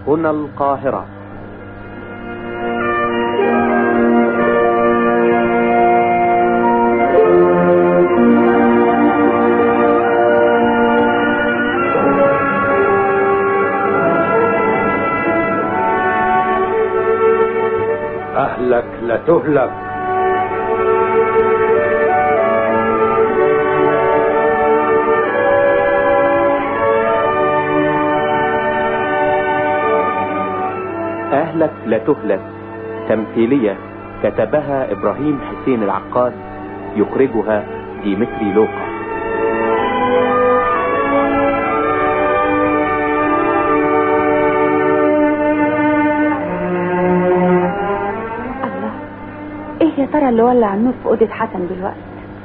هنا القاهرة أهلك لتهلك أهلك لا تهلك تمثيلية كتبها إبراهيم حسين العقاد يخرجها ديمتري لوقا الله ايه يا ترى اللي ولع النور في اوضه حسن دلوقتي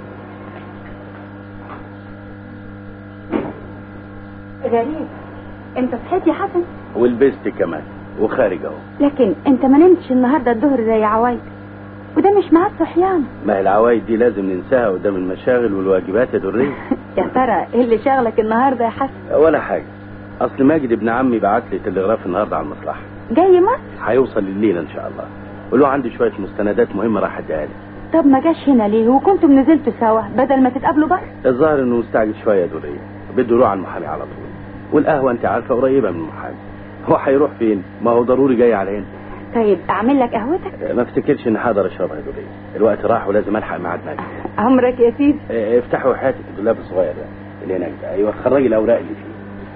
غريب انت صحيت يا حسن ولبست كمان وخارج اهو لكن انت ما نمتش النهارده الظهر زي عوايد وده مش معاد صحيان ما هي العوايد دي لازم ننساها قدام المشاغل والواجبات يا درية يا ترى ايه اللي شغلك النهارده يا حسن ولا حاجة أصل ماجد ابن عمي بعت لي تلغراف النهاردة على المصلحة جاي مصر هيوصل الليلة إن شاء الله ولو عندي شوية مستندات مهمة راح أديها لي طب ما جاش هنا ليه وكنتم نزلتوا سوا بدل ما تتقابلوا بره الظاهر إنه مستعجل شوية يا درية بده يروح على المحامي على طول والقهوة أنت عارفة قريبة من المحامي هو هيروح فين؟ ما هو ضروري جاي على هنا طيب اعمل لك قهوتك ما افتكرش إن هقدر أشربها يا درية الوقت راح ولازم ألحق ميعاد ماجد عمرك يا سيدي اه، افتحوا حياتك الدولاب الصغير ده اللي هناك ده ايوه خرجي الاوراق اللي فيه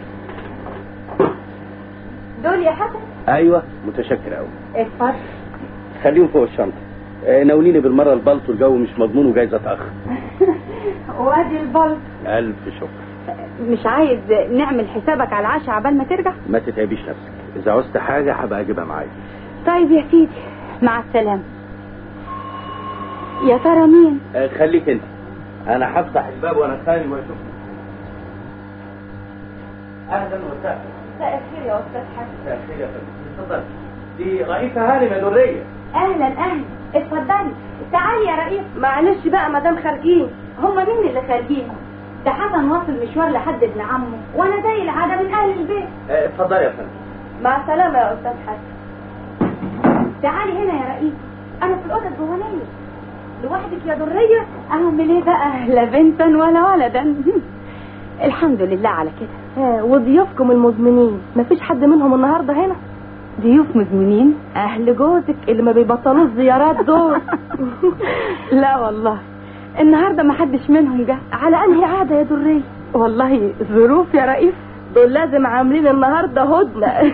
دول يا حسن ايوه متشكر قوي اتفضل خليهم فوق الشنطه اه، ناوليني بالمره البلطو الجو مش مضمون وجايز اتاخر وادي البلط الف شكر مش عايز نعمل حسابك على العشاء عبال ما ترجع ما تتعبيش نفسك اذا عوزت حاجه هبقى اجيبها معايا طيب يا سيدي مع السلامة يا ترى مين اه، خليك انت انا هفتح الباب وانا خارج واشوف اهلا وسهلا مساء الخير يا استاذ حسن مساء الخير يا فندم اتفضل دي رئيسه هانم يا دريه اهلا اهلا اتفضلي تعالي يا رئيس معلش بقى مدام خارجين هما مين اللي خارجين ده حسن واصل مشوار لحد ابن عمه وانا زي العاده من اهل البيت اه، اتفضلي يا فندم مع السلامه يا استاذ حسن تعالي هنا يا رئيس انا في الاوضه الجوانيه لوحدك يا دريه اعمل ايه بقى لا بنتا ولا ولدا الحمد لله على كده وضيوفكم المزمنين مفيش حد منهم النهارده هنا ضيوف مزمنين اهل جوزك اللي ما بيبطلوش زيارات دول لا والله النهارده ما حدش منهم جه على انهي عاده يا دريه والله ظروف يا رئيس دول لازم عاملين النهارده هدنه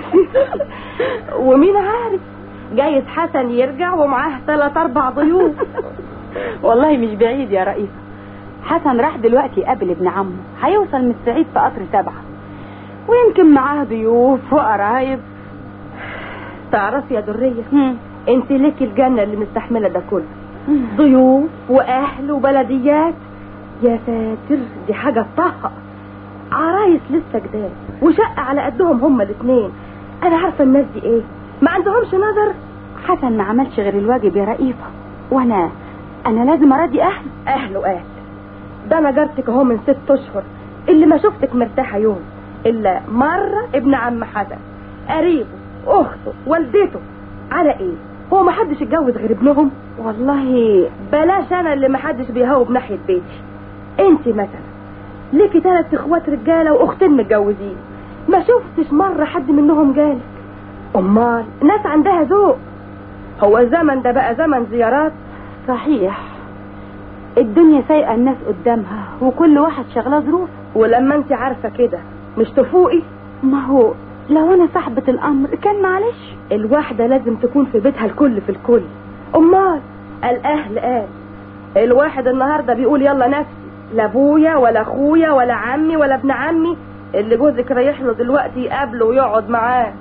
ومين عارف جايز حسن يرجع ومعاه ثلاث اربع ضيوف والله مش بعيد يا رئيس حسن راح دلوقتي يقابل ابن عمه هيوصل من الصعيد في قطر سبعة ويمكن معاه ضيوف وقرايب تعرفي يا دريه هم. انت ليكي الجنه اللي مستحمله ده كله ضيوف واهل وبلديات يا ساتر دي حاجه تطهق عرايس لسه جداد وشقه على قدهم هما الاثنين انا عارفه الناس دي ايه ما عندهمش نظر حسن ما عملش غير الواجب يا رئيفة وانا انا لازم اراضي اهلي اهل واهل ده انا جارتك اهو من ست اشهر اللي ما شفتك مرتاحه يوم الا مره ابن عم حسن قريبه اخته والدته على ايه هو ما حدش اتجوز غير ابنهم والله بلاش انا اللي ما حدش بيهوب ناحيه بيتي انت مثلا ليكي ثلاث اخوات رجاله واختين متجوزين ما شفتش مره حد منهم جالك امال ناس عندها ذوق هو الزمن ده بقى زمن زيارات صحيح الدنيا سايقه الناس قدامها وكل واحد شغله ظروف ولما انت عارفه كده مش تفوقي ما هو لو انا صاحبة الامر كان معلش الواحدة لازم تكون في بيتها الكل في الكل امال الاهل قال الواحد النهاردة بيقول يلا نفسي لا ابويا ولا اخويا ولا عمي ولا ابن عمي اللي جوزك رايح له دلوقتي يقابله ويقعد معاه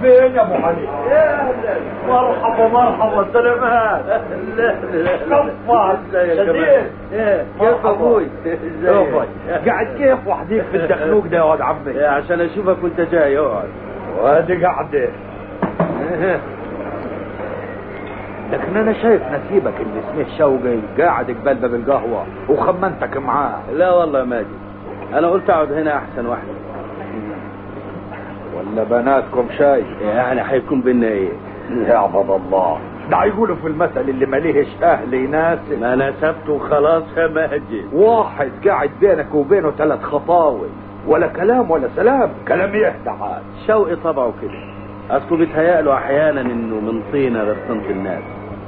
فين يا ابو علي مرحبا مرحبا سلامات كفار شديد كيف ابوي قاعد كيف وحديك في الدخنوق ده يا واد عمي عشان اشوفك وانت جاي اقعد وادي قعده لكن انا شايف نسيبك اللي اسمه شوقي قاعد قبال باب القهوه وخمنتك معاه لا والله يا ماجد انا قلت اقعد هنا احسن واحد ولا بناتكم شاي يعني هيكون بينا ايه يا عبد الله ده يقولوا في المثل اللي ماليهش اهل يناسب ما نسبت وخلاص يا ماجد واحد قاعد بينك وبينه ثلاث خطاوي ولا كلام ولا سلام كلام يهدى عاد شوقي طبعه كده اصله بيتهيأ احيانا انه من طينه غير طينه الناس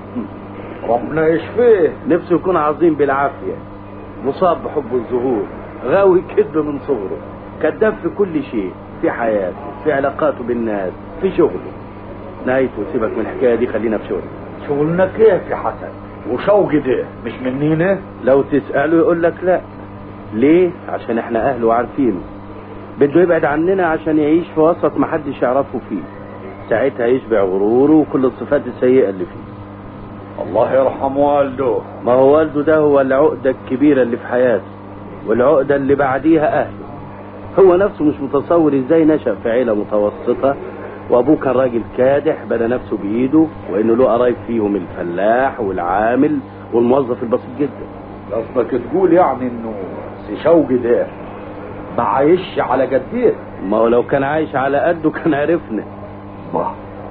ربنا يشفيه نفسه يكون عظيم بالعافيه مصاب بحب الظهور غاوي كذب من صغره كذاب في كل شيء في حياته في علاقاته بالناس في شغله نهايته سيبك من الحكايه دي خلينا في شغله شغلنا كيف يا حسن وشوقي ده مش منينا لو تسأله يقول لك لا ليه عشان احنا اهله وعارفينه بده يبعد عننا عشان يعيش في وسط محدش يعرفه فيه ساعتها يشبع غروره وكل الصفات السيئة اللي فيه الله يرحم والده ما هو والده ده هو العقدة الكبيرة اللي في حياته والعقدة اللي بعديها أهله هو نفسه مش متصور ازاي نشأ في عيلة متوسطة وأبوه كان راجل كادح بنى نفسه بإيده وإنه له قرايب فيهم الفلاح والعامل والموظف البسيط جدا قصدك تقول يعني انه سي شوقي ده ما عايش على جديه ما هو لو كان عايش على قده كان عرفنا ما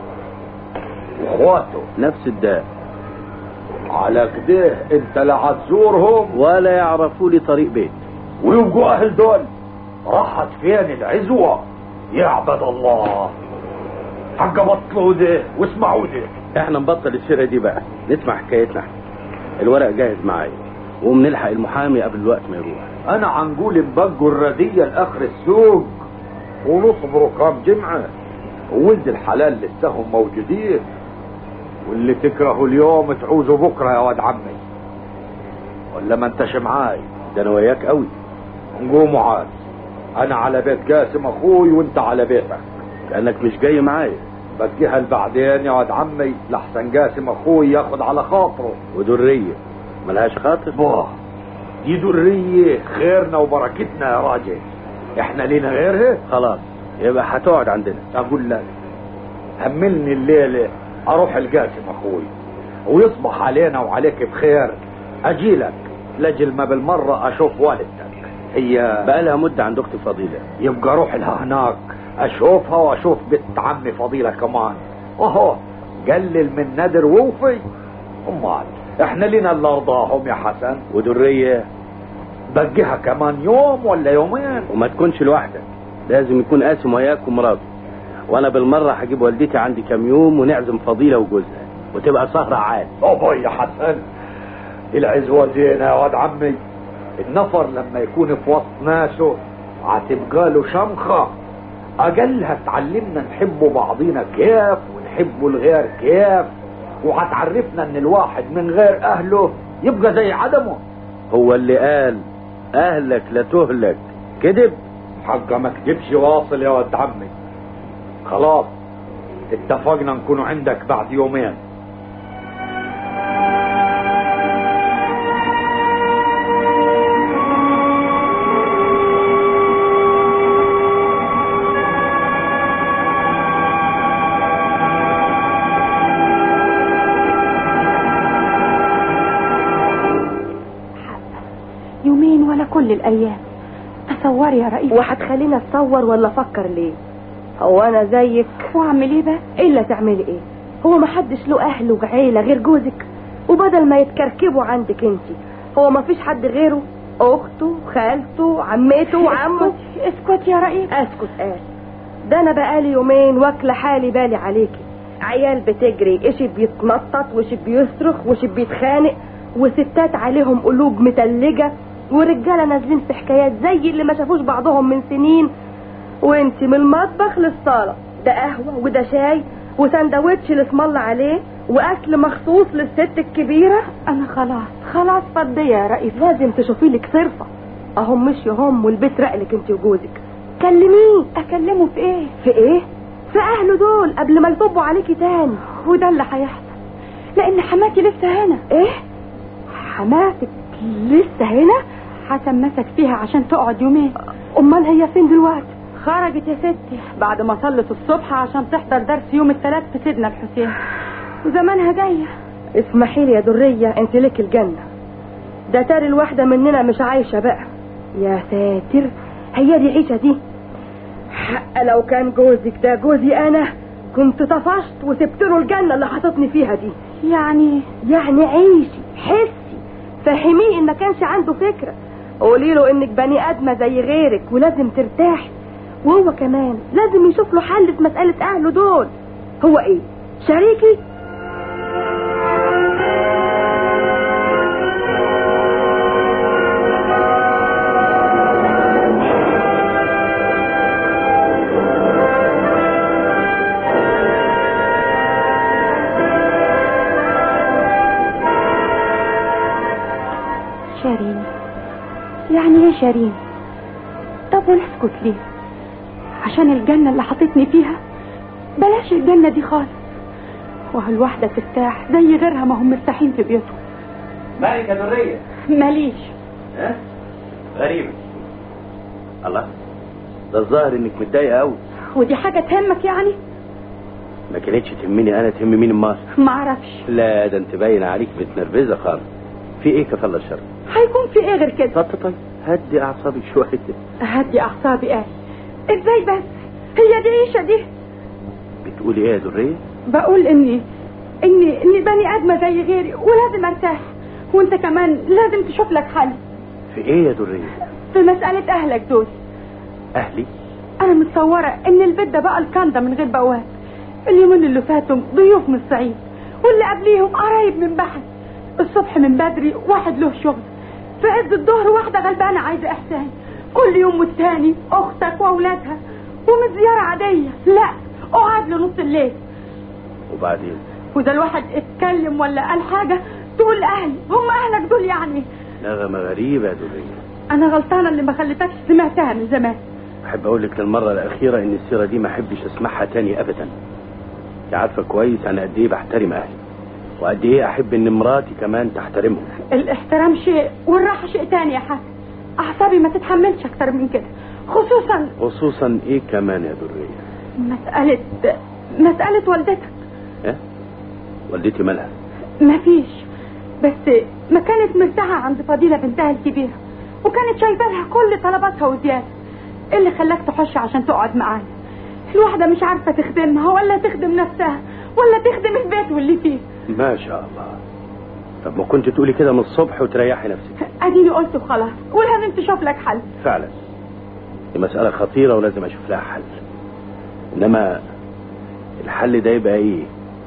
واخواته نفس الداء على كده انت لا هتزورهم ولا يعرفوا لي طريق بيت ويبقوا اهل دول راحت فين العزوة يا عبد الله حق بطلوا ده واسمعوا ده احنا نبطل السيرة دي بقى نسمع حكايتنا احنا. الورق جاهز معايا وبنلحق المحامي قبل الوقت ما يروح انا عنقول نبقوا الردية لاخر السوق ونصبروا كام جمعة وولد الحلال لسهم موجودين واللي تكرهوا اليوم تعوزوا بكرة يا واد عمي ولا ما انتش معاي ده انا وياك قوي نقوموا عاد انا على بيت قاسم اخوي وانت على بيتك كانك مش جاي معايا بديها لبعدين يا واد عمي لحسن قاسم اخوي ياخد على خاطره ودرية ملهاش خاطر باه دي درية خيرنا وبركتنا يا راجل احنا لينا غيرها خلاص يبقى هتقعد عندنا اقول لك هملني الليلة اروح القاسم اخوي ويصبح علينا وعليك بخير اجيلك لاجل ما بالمرة اشوف والدتك هي بقى لها مدة عند اختي فضيلة يبقى اروح لها هناك اشوفها واشوف بنت عمي فضيلة كمان اهو قلل من ندر ووفي امال احنا لنا اللي ارضاهم يا حسن ودرية بقيها كمان يوم ولا يومين وما تكونش لوحدك لازم يكون قاسم وياك ومراته وانا بالمرة هجيب والدتي عندي كام يوم ونعزم فضيلة وجوزها وتبقى سهرة عاد اوبا يا حسن العزوة زينة يا واد عمي النفر لما يكون في وسط ناسه هتبقى له شمخة اقلها تعلمنا نحب بعضينا كيف ونحب الغير كيف وهتعرفنا ان الواحد من غير اهله يبقى زي عدمه هو اللي قال اهلك لا تهلك كذب حق ما كدبش واصل يا ولد عمي خلاص اتفقنا نكون عندك بعد يومين يومين ولا كل الايام تصوري يا رئيس وهتخليني اتصور ولا افكر ليه هو انا زيك واعمل ايه بقى الا تعملي ايه هو ما حدش له اهل وعيله غير جوزك وبدل ما يتكركبوا عندك انت هو ما فيش حد غيره اخته خالته عمته وعمه اسكت اسكت يا رئيس اسكت قال ده انا بقالي يومين واكله حالي بالي عليكي عيال بتجري اشي بيتنطط وشي بيصرخ وشي بيتخانق وستات عليهم قلوب متلجة ورجالة نازلين في حكايات زي اللي ما شافوش بعضهم من سنين وانت من المطبخ للصالة ده قهوة وده شاي وسندوتش لاسم الله عليه واكل مخصوص للست الكبيرة انا خلاص خلاص فضية يا رئيس لازم تشوفي لك صرفة اهم مش هم والبيت رقلك انت وجوزك كلميه اكلمه في ايه في ايه في اهله دول قبل ما يطبوا عليكي تاني وده اللي هيحصل لان حماتي لسه هنا ايه حماتك لسه هنا حسن مسك فيها عشان تقعد يومين امال هي فين دلوقتي خرجت يا ستي بعد ما صلت الصبح عشان تحضر درس يوم الثلاث في سيدنا الحسين وزمانها جايه اسمحي لي يا درية انت لك الجنة ده تاري الواحدة مننا مش عايشة بقى يا ساتر هي دي عيشة دي حق لو كان جوزك ده جوزي انا كنت طفشت وسبت له الجنة اللي حاططني فيها دي يعني يعني عيشي حسي فهميه ان ما كانش عنده فكرة قولي له انك بني ادمة زي غيرك ولازم ترتاحي وهو كمان لازم يشوف له حل في مسألة اهله دول هو ايه شريكي شيرين يعني ايه شيرين طب ونسكت ليه عشان الجنة اللي حطيتني فيها بلاش الجنة دي خالص وهالواحدة ترتاح زي غيرها ما هم مرتاحين في بيوتهم مالك يا درية ماليش ها غريبة الله ده الظاهر انك متضايقة قوي ودي حاجة تهمك يعني ما كانتش تهمني انا تهم مين امال معرفش لا ده انت باين عليك متنرفزة خالص في ايه كفالة الشر هيكون في ايه غير كده طب طيب هدي اعصابك شوية هدي اعصابي ايه ازاي بس هي دي عيشة دي بتقولي ايه يا درية بقول اني اني اني بني ادمة زي غيري ولازم ارتاح وانت كمان لازم تشوف لك حل في ايه يا درية في مسألة اهلك دول اهلي انا متصورة ان البيت ده بقى الكندا من غير بواب اليومين اللي فاتوا ضيوف من الصعيد واللي قبليهم قرايب من بحر الصبح من بدري واحد له شغل في عز الظهر واحدة غلبانة عايزة احسان كل يوم والتاني اختك واولادها ومش زيارة عادية لا اقعد لنص الليل وبعدين وده الواحد اتكلم ولا قال حاجة تقول اهلي هم اهلك دول يعني نغمة غريبة يا درية انا غلطانة اللي ما خليتكش سمعتها من زمان احب اقول لك للمرة الاخيرة ان السيرة دي ما احبش اسمعها تاني ابدا انت عارفة كويس انا قد ايه بحترم اهلي وقد ايه احب ان مراتي كمان تحترمهم الاحترام شيء والراحة شيء تاني يا حسن اعصابي ما تتحملش اكتر من كده خصوصا خصوصا ايه كمان يا درية مسألة مسألة والدتك ها والدتي مالها ما فيش بس ما كانت مرتاحة عند فضيلة بنتها الكبيرة وكانت شايفة لها كل طلباتها وزيادة ايه اللي خلاك تحش عشان تقعد معانا الواحدة مش عارفة تخدمها ولا تخدم نفسها ولا تخدم البيت واللي فيه ما شاء الله طب ما كنت تقولي كده من الصبح وتريحي نفسك اديني قلت وخلاص ولازم تشوف لك حل فعلا دي مسألة خطيرة ولازم اشوف لها حل انما الحل ده يبقى ايه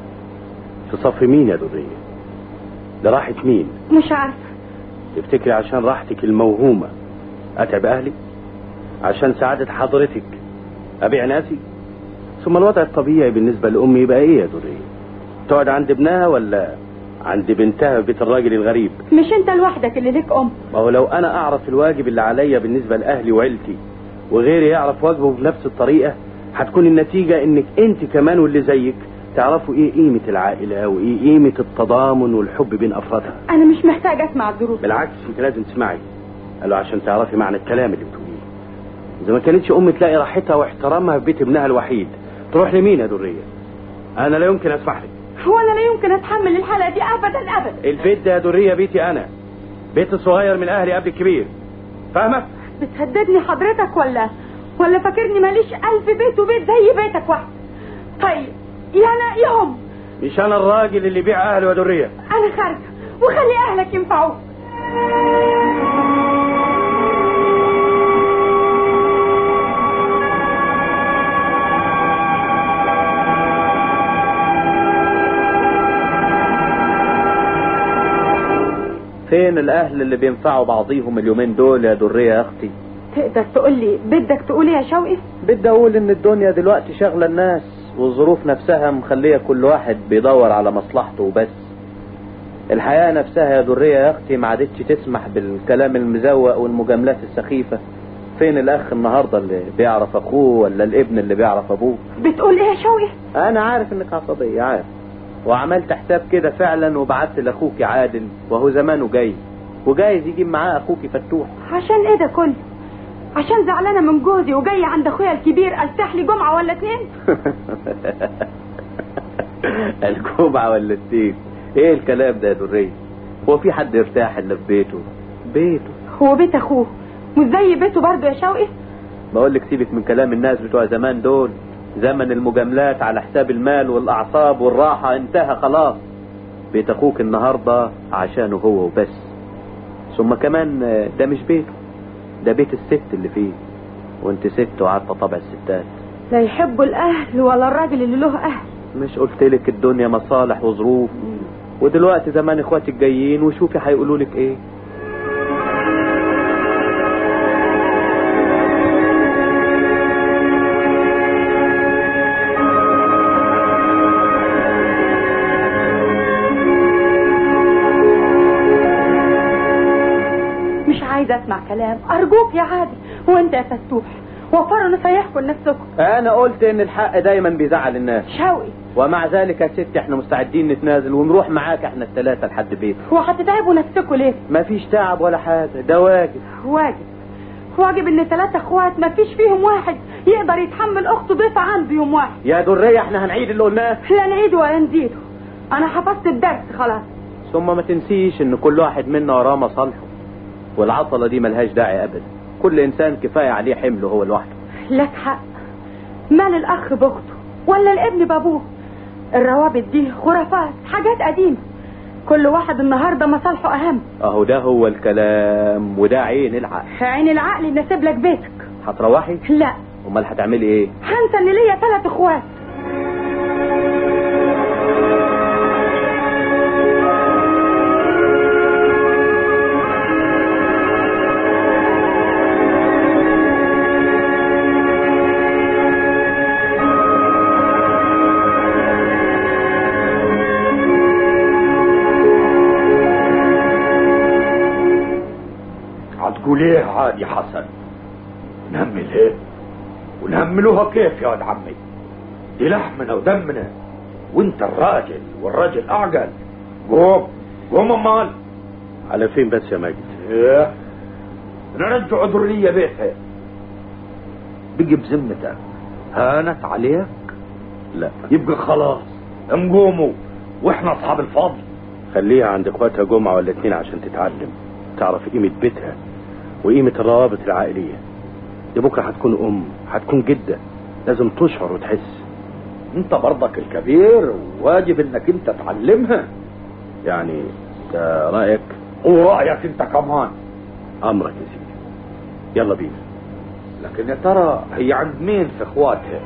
في صف مين يا درية لراحة مين مش عارفة تفتكري عشان راحتك الموهومة اتعب اهلي عشان سعادة حضرتك ابيع ناسي ثم الوضع الطبيعي بالنسبة لامي يبقى ايه يا درية تقعد عند ابنها ولا عند بنتها في بيت الراجل الغريب مش انت لوحدك اللي ليك ام ما هو لو انا اعرف الواجب اللي عليا بالنسبة لاهلي وعيلتي وغيري يعرف واجبه بنفس الطريقة هتكون النتيجة انك انت كمان واللي زيك تعرفوا ايه قيمة العائلة وايه قيمة التضامن والحب بين افرادها انا مش محتاجة اسمع الظروف بالعكس انت لازم تسمعي قالوا عشان تعرفي معنى الكلام اللي بتقوليه اذا ما كانتش ام تلاقي راحتها واحترامها في بيت ابنها الوحيد تروح لمين يا درية انا لا يمكن اسمح لك هو انا لا يمكن اتحمل الحلقة دي ابدا ابدا البيت ده يا درية بيتي انا بيت الصغير من اهلي قبل الكبير فاهمة بتهددني حضرتك ولا ولا فاكرني ماليش ألف بيت وبيت زي بيتك واحد طيب يا انا يا هم مش انا الراجل اللي بيع اهله يا درية انا خارجة وخلي اهلك ينفعوك فين الاهل اللي بينفعوا بعضيهم اليومين دول يا درية يا اختي تقدر تقول لي بدك تقول إيه يا شوقي بدي اقول ان الدنيا دلوقتي شغلة الناس والظروف نفسها مخلية كل واحد بيدور على مصلحته وبس الحياة نفسها يا درية يا اختي ما عادتش تسمح بالكلام المزوق والمجاملات السخيفة فين الاخ النهارده اللي بيعرف اخوه ولا الابن اللي بيعرف ابوه بتقول ايه يا شوقي انا عارف انك عصبيه عارف وعملت حساب كده فعلا وبعت لاخوك عادل وهو زمانه جاي وجايز يجيب معاه اخوك فتوح عشان ايه ده كله عشان زعلانه من جوزي وجايه عند اخويا الكبير ارتاح لي جمعه ولا اتنين الجمعة ولا التين ايه الكلام ده يا درية هو في حد يرتاح الا في بيته بيته هو بيت اخوه مش زي بيته برضه يا شوقي بقول لك سيبك من كلام الناس بتوع زمان دول زمن المجاملات على حساب المال والاعصاب والراحة انتهى خلاص بيت اخوك النهاردة عشانه هو وبس ثم كمان آه، ده مش بيته ده بيت الست اللي فيه وانت ست وعارفة طبع الستات لا يحبوا الاهل ولا الراجل اللي له اهل مش قلت لك الدنيا مصالح وظروف ودلوقتي زمان اخواتك جايين وشوفي هيقولوا لك ايه مش عايزه اسمع كلام ارجوك يا عادل وانت يا فتوح وفروا نصايحكم لنفسكم انا قلت ان الحق دايما بيزعل الناس شوقي ومع ذلك يا ست احنا مستعدين نتنازل ونروح معاك احنا الثلاثة لحد بيتك وهتتعبوا نفسكم ليه مفيش تعب ولا حاجة ده واجب واجب واجب ان ثلاثة اخوات ما فيش فيهم واحد يقدر يتحمل اخته ضيفة عنده يوم واحد يا درية احنا هنعيد اللي قلناه لا نعيد ولا نزيده انا حفظت الدرس خلاص ثم ما تنسيش ان كل واحد منا وراه مصالحه والعطلة دي ملهاش داعي ابدا كل انسان كفاية عليه حمله هو لوحده لك حق مال الاخ باخته ولا الابن بابوه الروابط دي خرافات حاجات قديمة كل واحد النهاردة مصالحه اهم اهو ده هو الكلام وده عين العقل عين العقل يناسب لك بيتك هتروحي لا امال هتعملي ايه هنسى ان ليا ثلاث اخوات هتقول ايه عادي حسن نهمل ايه ونهملوها كيف يا واد عمي دي لحمنا ودمنا وانت الراجل والراجل اعقل قوم قوم امال على فين بس يا ماجد ايه نرجع ذرية بيتها بقي بذمتك هانت عليك لا يبقى خلاص نقوموا واحنا اصحاب الفضل خليها عند اخواتها جمعة ولا اتنين عشان تتعلم تعرف قيمة بيتها وقيمة الروابط العائلية دي بكرة هتكون أم هتكون جدة لازم تشعر وتحس انت برضك الكبير وواجب انك انت تعلمها يعني ده رأيك ورأيك انت كمان أمرك يا سيدي يلا بينا لكن يا ترى هي عند مين في اخواتها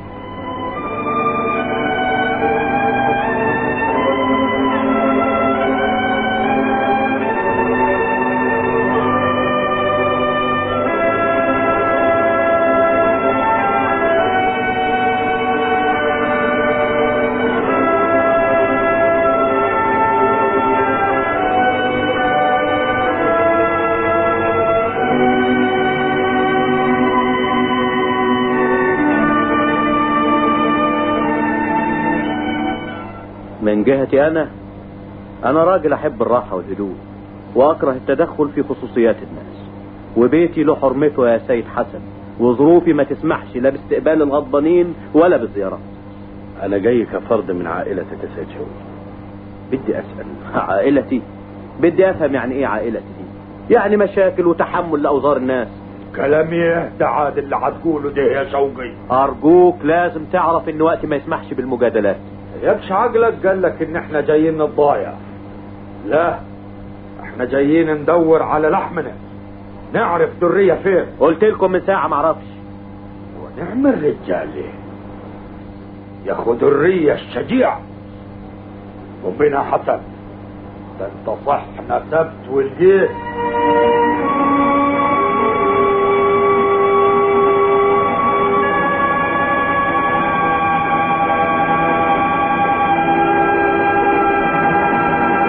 من جهتي انا انا راجل احب الراحة والهدوء واكره التدخل في خصوصيات الناس وبيتي له حرمته يا سيد حسن وظروفي ما تسمحش لا باستقبال الغضبانين ولا بالزيارات أنا جاي كفرد من عائلتك يا سيد شوقي بدي أسأل عائلتي بدي افهم يعني ايه عائلتي دي يعني مشاكل وتحمل لاوزار الناس كلام يهدى عاد اللي هتقوله ده يا شوقي ارجوك لازم تعرف ان وقتي ما يسمحش بالمجادلات يكش عقلك قال لك ان احنا جايين نتضايع لا احنا جايين ندور على لحمنا نعرف ذرية فين قلت لكم من ساعة معرفش ونعم الرجال ياخد الرية الشجيع وبنا حسن ده انت صح نسبت ولقيت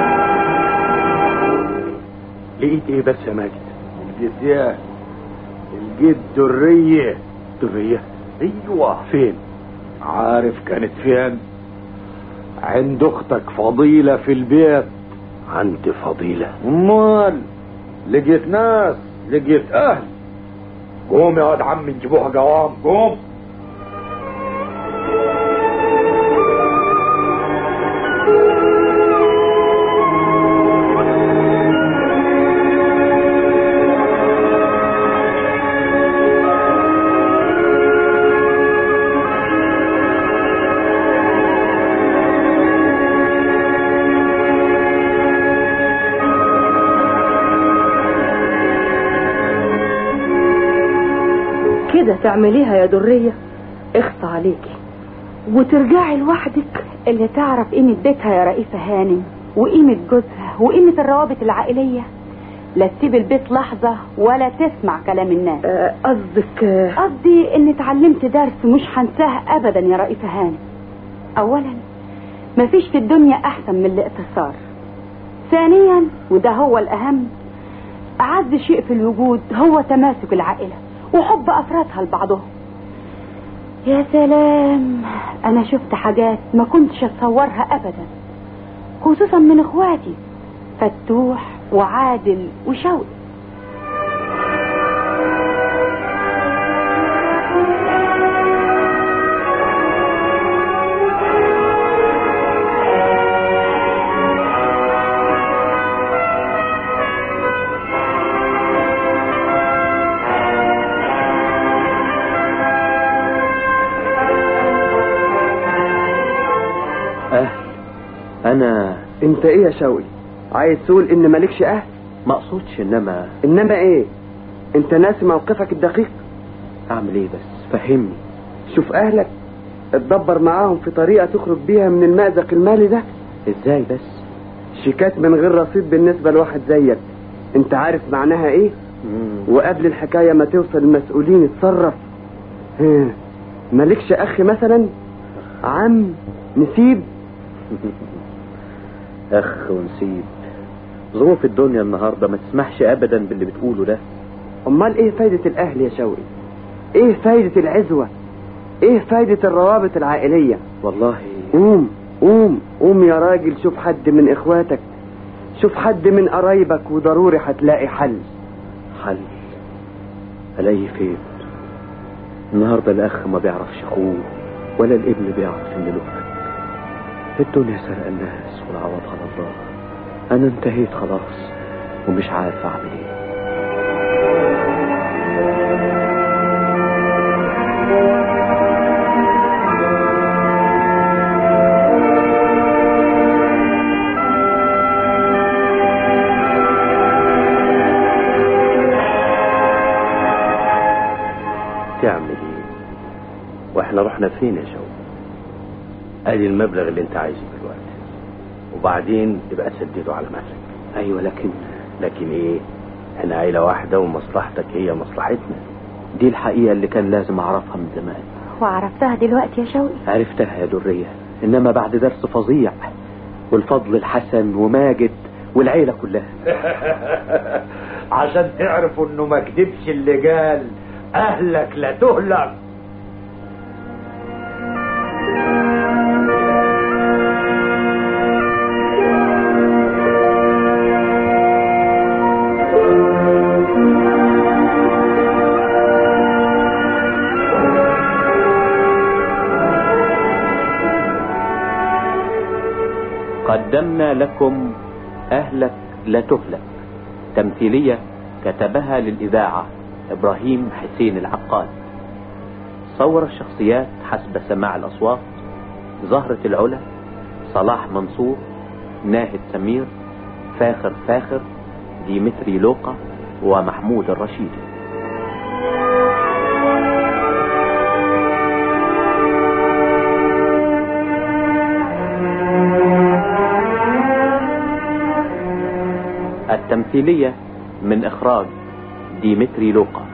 لقيت إيه بس يا ماجد لقيت ايه الجد درية درية ايوه فين عارف كانت فين عند اختك فضيلة في البيت عند فضيلة امال لقيت ناس لقيت اهل قوم يا واد عمي نجيبوها قوام قوم كده تعمليها يا درية اخصى عليكي وترجعي لوحدك اللي تعرف قيمة بيتها يا رئيسة هانم وقيمة جوزها وقيمة الروابط العائلية لا تسيب البيت لحظة ولا تسمع كلام الناس آه، قصدك آه، قصدي اني اتعلمت درس مش هنساه ابدا يا رئيسة هانم اولا مفيش في الدنيا احسن من الاقتصار ثانيا وده هو الاهم اعز شيء في الوجود هو تماسك العائلة وحب افرادها لبعضهم يا سلام انا شفت حاجات ما كنتش اتصورها ابدا خصوصا من اخواتي فتوح وعادل وشوقي اهل انا انت ايه يا شوقي عايز تقول ان مالكش اهل ما اقصدش انما انما ايه انت ناسي موقفك الدقيق اعمل ايه بس فهمني شوف اهلك اتدبر معاهم في طريقة تخرج بيها من المأزق المالي ده ازاي بس شيكات من غير رصيد بالنسبة لواحد زيك انت عارف معناها ايه مم. وقبل الحكاية ما توصل المسؤولين اتصرف ها، مالكش اخ مثلا عم نسيب اخ ونسيب ظروف الدنيا النهارده ما تسمحش ابدا باللي بتقوله ده امال ايه فايدة الاهل يا شوقي ايه فايدة العزوة ايه فايدة الروابط العائلية والله قوم قوم قوم يا راجل شوف حد من اخواتك شوف حد من قرايبك وضروري هتلاقي حل حل الاقيه فين النهارده الاخ ما بيعرفش اخوه ولا الابن بيعرف ان له أب. الدنيا سرق الناس والعوض على الله انا انتهيت خلاص ومش عارف اعمل ايه تعمل ايه واحنا رحنا فين يا شوقي ادي المبلغ اللي انت عايزه دلوقتي وبعدين تبقى سدده على مهلك ايوه لكن لكن ايه احنا عيله واحده ومصلحتك هي مصلحتنا دي الحقيقه اللي كان لازم اعرفها من زمان وعرفتها دلوقتي يا شوقي عرفتها يا درية إنما بعد درس فظيع والفضل الحسن وماجد والعيلة كلها عشان تعرفوا انه ما كدبش اللي قال اهلك لا تهلك قدمنا لكم أهلك لا تهلك تمثيلية كتبها للإذاعة إبراهيم حسين العقاد صور الشخصيات حسب سماع الأصوات زهرة العلا صلاح منصور ناهد سمير فاخر فاخر ديمتري لوقا ومحمود الرشيدي التمثيلية من إخراج ديمتري لوقا